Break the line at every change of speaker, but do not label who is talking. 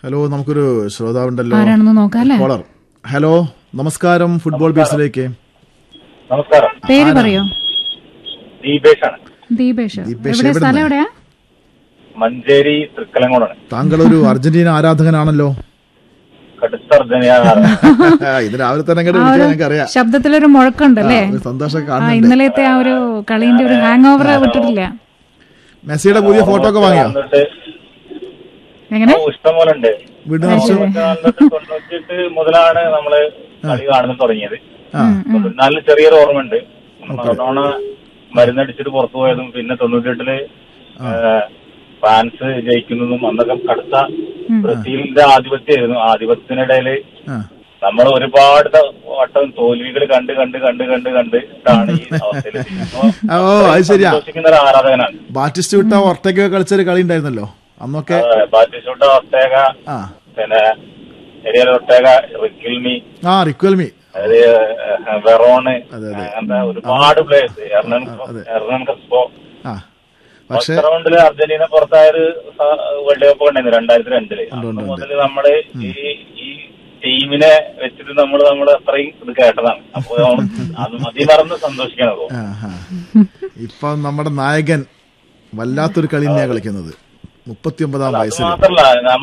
Hello നമുക്കൊരു ശ്രോതാവുണ്ടല്ലോ
ആരാണെന്ന് നോക്കാം അല്ലേ
കോളർ ഹലോ നമസ്കാരം ഫുട്ബോൾ ബീസിലേക്ക്
നമസ്കാരം
പേര് പറയോ
ദീപേഷാണ്
ദീപേഷ്
ദീപേഷ്
എവിടെ
എവിടുന്ന്?
സ്ഥലം എവിടെയാ
മഞ്ചേരി തൃക്കലങ്കോടാണ്
താങ്കൾ ഒരു അർജന്റീന ആരാധകനാണല്ലോ
കടുത്ത അർജന്റീന
ഇത് രാവിലെ തന്നെ അങ്ങോട്ട്
ആ
വിളിക്കാൻ
ഒരു
ഞങ്ങൾക്ക് അറിയാം
ശബ്ദത്തിലൊരു മുഴക്കമുണ്ടല്ലേ
ഒരു സന്തോഷം
ആ
കാണുന്നുണ്ട്
ഇന്നലത്തെ ആ ഒരു കളീന്റെ ഒരു ഹാങ് ഓവർ വിട്ടിട്ടില്ല
മെസ്സിയുടെ പുതിയ ഫോട്ടോ ഒക്കെ വാങ്ങിയോ
വന്നിട്ട്
എങ്ങനെ
ഓ, ഇഷ്ടം പോലെ ഉണ്ട്
വീട് നിറച്ച്
തൊണ്ണൂറ്റിയെട്ട് മുതലാണ് നമ്മള് കളി കാണുന്നത് തുടങ്ങിയത്
ആ
തൊണ്ണൂറ്റിനാലില് ചെറിയൊരു ഓർമ്മയുണ്ട് മറഡോണ മരുന്നടിച്ചിട്ട് പുറത്തു പോയതും പിന്നെ തൊണ്ണൂറ്റിയെട്ടില് ഫ്രാൻസ് ജയിക്കുന്നതും അന്നൊക്കെ കടുത്ത ബ്രസീലിന്റെ ആധിപത്യമായിരുന്നു ആധിപത്യത്തിനിടയില്
ആ
നമ്മൾ ഒരുപാട് ത- വട്ടം തോൽവികൾ കണ്ട് കണ്ട് കണ്ട് കണ്ട് കണ്ട് ഇട്ടാണ് ഈ അവസ്ഥയിൽ
ഓ അത് ശരിയാ
സന്തോഷിക്കുന്ന ഒരു ആരാധകനാണ്
ബാറ്റിസ്റ്റ് വിട്ട ഒർട്ടയ്ക്ക് കളിച്ചൊരു കളി ഉണ്ടായിരുന്നല്ലോ അന്നൊക്കെ
ബാറ്റിസ്റ്റോട്ട ഒട്ടേക
ആ
പിന്നെ എരിയൽ ഒട്ടേക റിക്കിൽമി
ആ റിക്വൽമി
അതായത് വെറോണ്
അതെ, അതെ.
അങ്ങനത്തെ ഒരുപാട് പ്ലേയേഴ്സ് എർണൻ എർണൻ കസ്പോ
ആ പക്ഷെ
ഫസ്റ്റ് റൗണ്ടില് അർജന്റീന പുറത്തായൊരു സ- വേൾഡ് കപ്പ് ഉണ്ടായിരുന്നു രണ്ടായിരത്തി രണ്ടില് അന്ന് മുതൽ നമ്മള് ഈ ഈ ടീമിനെ വെച്ചിട്ട് നമ്മൾ നമ്മൾ അത്രയും ഇത് കേട്ടതാണ് അപ്പൊ നമ്മള് അത് മതി മറന്ന് സന്തോഷിക്കണം അപ്പൊ
ആ, ആ. ഇപ്പൊ നമ്മുടെ നായകൻ വല്ലാത്തൊരു കളി തന്നെയാ കളിക്കുന്നത് മുപ്പത്തിയൊമ്പതാം
അത്
വയസ്സിൽ
മാത്രല്ല